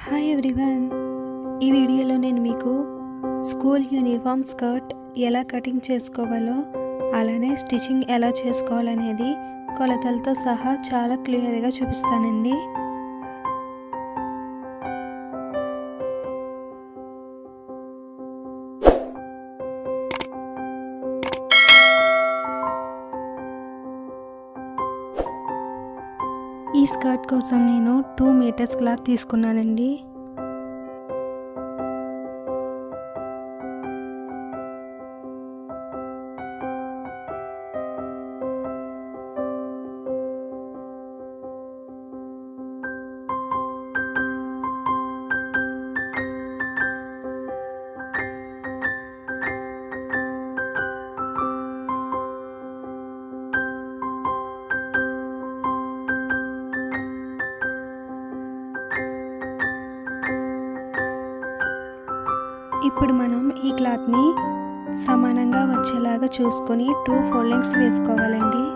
hi everyone ఈ వీడియోలో నేను మీకు స్కూల్ యూనిఫామ్ స్కర్ట్ ఎలా కటింగ్ చేసుకోవాలో అలానే స్టిచ్చింగ్ ఎలా చేసుకోవాలనేది కొలతలతో సహా చాలా క్లియర్గా చూపిస్తానండి ఈ స్కర్ట్ కోసం నేను టూ మీటర్స్ క్లాత్ తీసుకున్నానండి ఇప్పుడు మనం ఈ క్లాత్ని సమానంగా వచ్చేలాగా చూసుకొని టూ ఫోల్డింగ్స్ వేసుకోవాలండి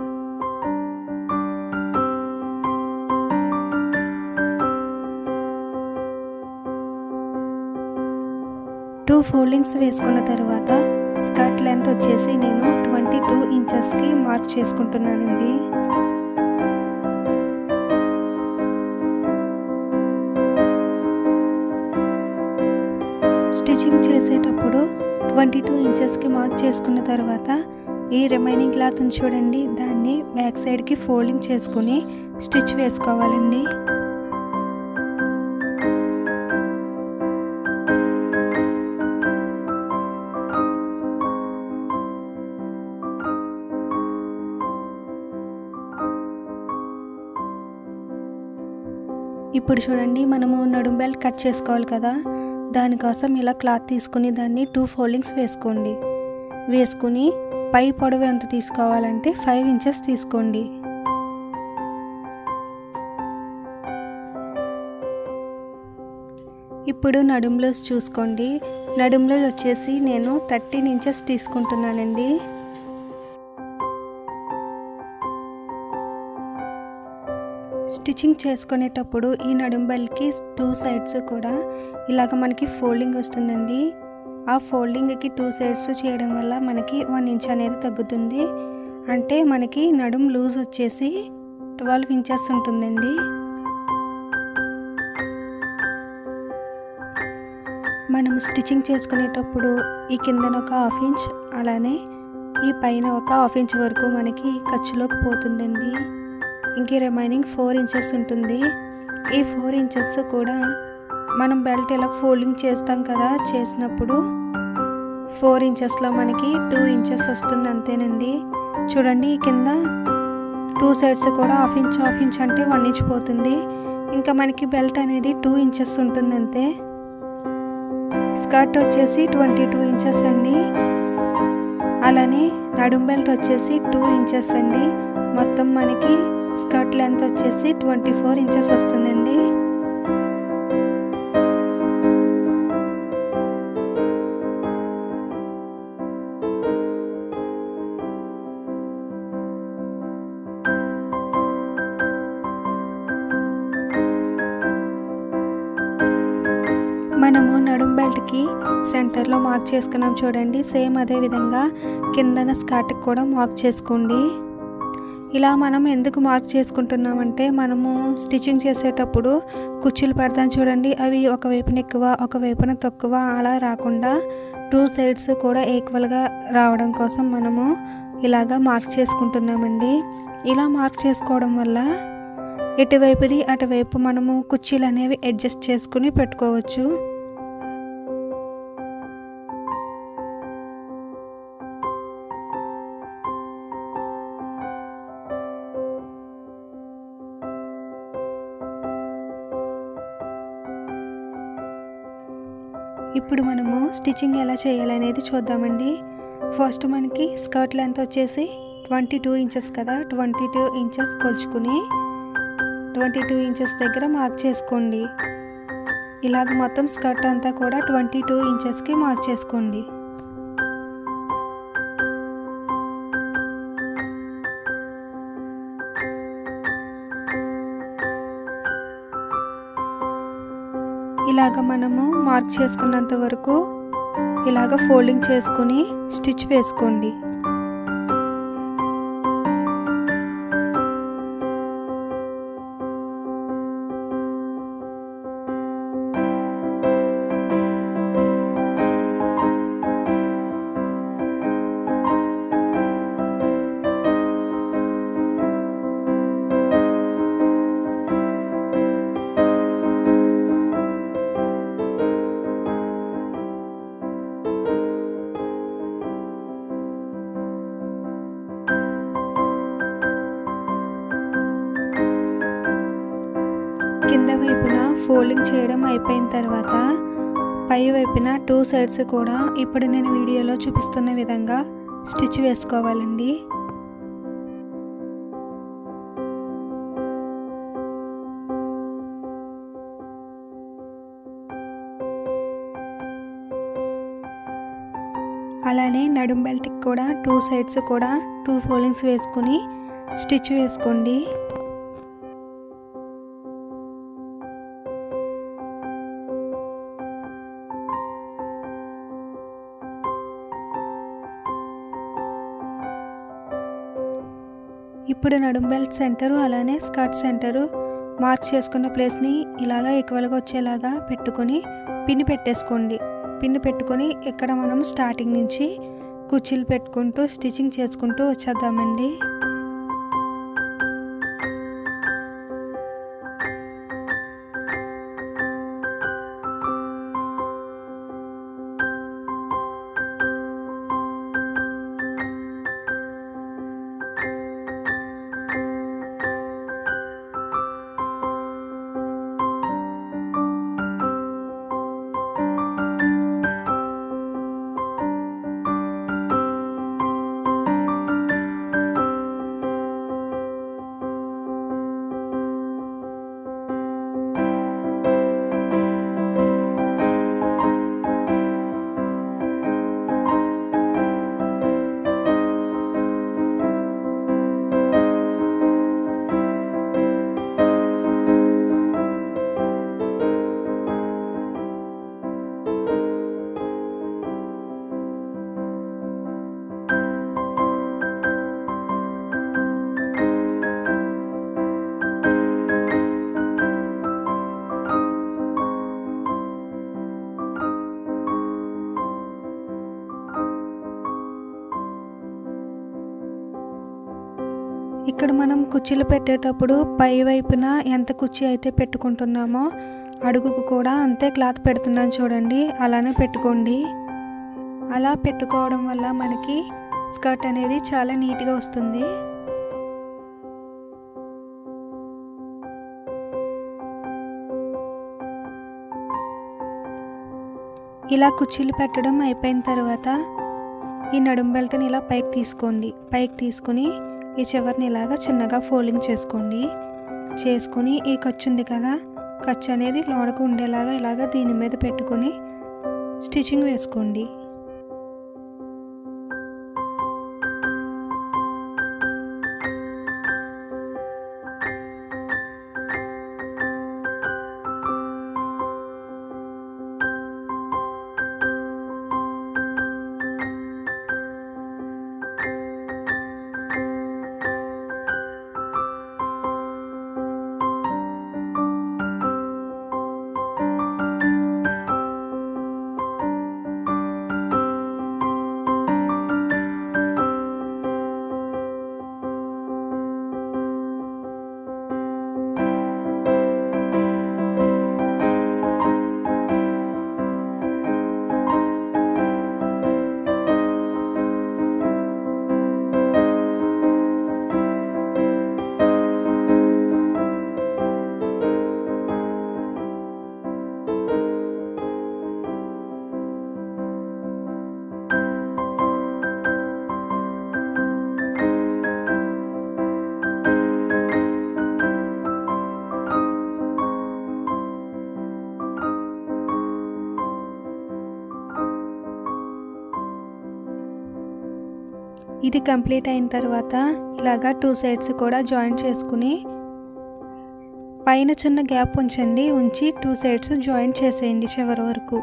టూ ఫోల్డింగ్స్ వేసుకున్న తర్వాత స్కర్ట్ లెంత్ వచ్చేసి నేను ట్వంటీ టూ ఇంచెస్కి మార్క్ చేసుకుంటున్నానండి స్టిచ్చింగ్ చేసేటప్పుడు ట్వంటీ టూ ఇంచెస్కి మార్క్ చేసుకున్న తర్వాత ఈ రిమైనింగ్ క్లాత్ని చూడండి దాన్ని బ్యాక్ సైడ్కి ఫోల్డింగ్ చేసుకుని స్టిచ్ వేసుకోవాలండి ఇప్పుడు చూడండి మనము నడుం బెల్ట్ కట్ చేసుకోవాలి కదా దానికోసం ఇలా క్లాత్ తీసుకుని దాన్ని టూ ఫోల్డింగ్స్ వేసుకోండి వేసుకుని పై పొడవు ఎంత తీసుకోవాలంటే ఫైవ్ ఇంచెస్ తీసుకోండి ఇప్పుడు నడుంలో చూసుకోండి నడుంలో వచ్చేసి నేను థర్టీన్ ఇంచెస్ తీసుకుంటున్నానండి స్టిచ్చింగ్ చేసుకునేటప్పుడు ఈ నడుంబల్కి టూ సైడ్స్ కూడా ఇలాగ మనకి ఫోల్డింగ్ వస్తుందండి ఆ ఫోల్డింగ్కి టూ సైడ్స్ చేయడం వల్ల మనకి వన్ ఇంచ్ అనేది తగ్గుతుంది అంటే మనకి నడుం లూజ్ వచ్చేసి ట్వెల్వ్ ఇంచెస్ ఉంటుందండి మనం స్టిచ్చింగ్ చేసుకునేటప్పుడు ఈ కిందన ఒక హాఫ్ ఇంచ్ అలానే ఈ పైన ఒక హాఫ్ ఇంచ్ వరకు మనకి ఖర్చులోకి పోతుందండి ఇంక రిమైనింగ్ ఫోర్ ఇంచెస్ ఉంటుంది ఈ ఫోర్ ఇంచెస్ కూడా మనం బెల్ట్ ఇలా ఫోల్డింగ్ చేస్తాం కదా చేసినప్పుడు ఫోర్ ఇంచెస్లో మనకి టూ ఇంచెస్ వస్తుంది అంతేనండి చూడండి కింద టూ సైడ్స్ కూడా హాఫ్ ఇంచ్ హాఫ్ ఇంచ్ అంటే వన్ ఇంచ్ పోతుంది ఇంకా మనకి బెల్ట్ అనేది టూ ఇంచెస్ ఉంటుంది అంతే స్కర్ట్ వచ్చేసి ట్వంటీ టూ ఇంచెస్ అండి అలానే నడుం బెల్ట్ వచ్చేసి టూ ఇంచెస్ అండి మొత్తం మనకి స్కర్ట్ లెంత్ వచ్చేసి ట్వంటీ ఫోర్ ఇంచెస్ వస్తుందండి మనము నడుం బెల్ట్కి సెంటర్లో మార్క్ చేసుకున్నాం చూడండి సేమ్ అదే విధంగా కిందన స్కర్ట్కి కూడా మార్క్ చేసుకోండి ఇలా మనం ఎందుకు మార్క్ చేసుకుంటున్నామంటే మనము స్టిచ్చింగ్ చేసేటప్పుడు కుర్చీలు పెడతాం చూడండి అవి ఒకవైపున ఎక్కువ ఒకవైపున తక్కువ అలా రాకుండా టూ సైడ్స్ కూడా ఈక్వల్గా రావడం కోసం మనము ఇలాగా మార్క్ చేసుకుంటున్నామండి ఇలా మార్క్ చేసుకోవడం వల్ల ఎటువైపుది అటువైపు మనము కుర్చీలు అనేవి అడ్జస్ట్ చేసుకుని పెట్టుకోవచ్చు ఇప్పుడు మనము స్టిచ్చింగ్ ఎలా చేయాలనేది చూద్దామండి ఫస్ట్ మనకి స్కర్ట్ లెంత్ వచ్చేసి ట్వంటీ టూ ఇంచెస్ కదా ట్వంటీ టూ ఇంచెస్ కొలుచుకుని ట్వంటీ టూ ఇంచెస్ దగ్గర మార్క్ చేసుకోండి ఇలాగ మొత్తం స్కర్ట్ అంతా కూడా ట్వంటీ టూ ఇంచెస్కి మార్క్ చేసుకోండి ఇలాగ మనము మార్క్ చేసుకున్నంత వరకు ఇలాగ ఫోల్డింగ్ చేసుకుని స్టిచ్ వేసుకోండి కింద వైపున ఫోల్డింగ్ చేయడం అయిపోయిన తర్వాత పై వైపున టూ సైడ్స్ కూడా ఇప్పుడు నేను వీడియోలో చూపిస్తున్న విధంగా స్టిచ్ వేసుకోవాలండి అలానే నడుం బెల్ట్కి కూడా టూ సైడ్స్ కూడా టూ ఫోల్డింగ్స్ వేసుకుని స్టిచ్ వేసుకోండి ఇప్పుడు నడుం బెల్ట్ సెంటరు అలానే స్కర్ట్ సెంటరు మార్క్ చేసుకున్న ప్లేస్ని ఇలాగా ఈక్వల్గా వచ్చేలాగా పెట్టుకొని పిన్ పెట్టేసుకోండి పిన్ పెట్టుకొని ఇక్కడ మనం స్టార్టింగ్ నుంచి కుర్చీలు పెట్టుకుంటూ స్టిచ్చింగ్ చేసుకుంటూ వచ్చేద్దామండి ఇక్కడ మనం కుర్చీలు పెట్టేటప్పుడు పై వైపున ఎంత కుర్చీ అయితే పెట్టుకుంటున్నామో అడుగుకు కూడా అంతే క్లాత్ పెడుతున్నాను చూడండి అలానే పెట్టుకోండి అలా పెట్టుకోవడం వల్ల మనకి స్కర్ట్ అనేది చాలా నీట్గా వస్తుంది ఇలా కుర్చీలు పెట్టడం అయిపోయిన తర్వాత ఈ నడుం బెల్ట్ని ఇలా పైకి తీసుకోండి పైకి తీసుకుని ఈ చివరిని ఇలాగా చిన్నగా ఫోల్డింగ్ చేసుకోండి చేసుకుని ఈ ఖర్చు ఉంది కదా ఖర్చు అనేది లోనకు ఉండేలాగా ఇలాగ దీని మీద పెట్టుకొని స్టిచ్చింగ్ వేసుకోండి ఇది కంప్లీట్ అయిన తర్వాత ఇలాగా టూ సైడ్స్ కూడా జాయిన్ చేసుకుని పైన చిన్న గ్యాప్ ఉంచండి ఉంచి టూ సైడ్స్ జాయింట్ చేసేయండి చివరి వరకు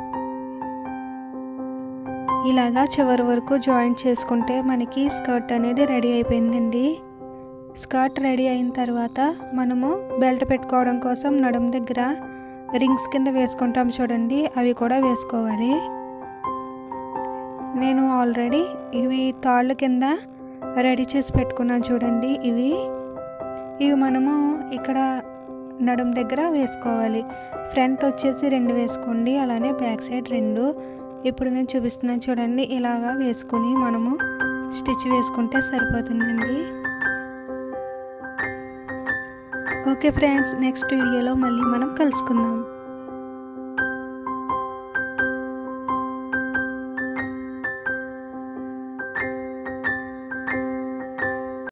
ఇలాగా చివరి వరకు జాయింట్ చేసుకుంటే మనకి స్కర్ట్ అనేది రెడీ అయిపోయిందండి స్కర్ట్ రెడీ అయిన తర్వాత మనము బెల్ట్ పెట్టుకోవడం కోసం నడుము దగ్గర రింగ్స్ కింద వేసుకుంటాం చూడండి అవి కూడా వేసుకోవాలి నేను ఆల్రెడీ ఇవి తాళ్ళు కింద రెడీ చేసి పెట్టుకున్నాను చూడండి ఇవి ఇవి మనము ఇక్కడ నడుం దగ్గర వేసుకోవాలి ఫ్రంట్ వచ్చేసి రెండు వేసుకోండి అలానే బ్యాక్ సైడ్ రెండు ఇప్పుడు నేను చూపిస్తున్నాను చూడండి ఇలాగా వేసుకుని మనము స్టిచ్ వేసుకుంటే సరిపోతుందండి ఓకే ఫ్రెండ్స్ నెక్స్ట్ వీడియోలో మళ్ళీ మనం కలుసుకుందాం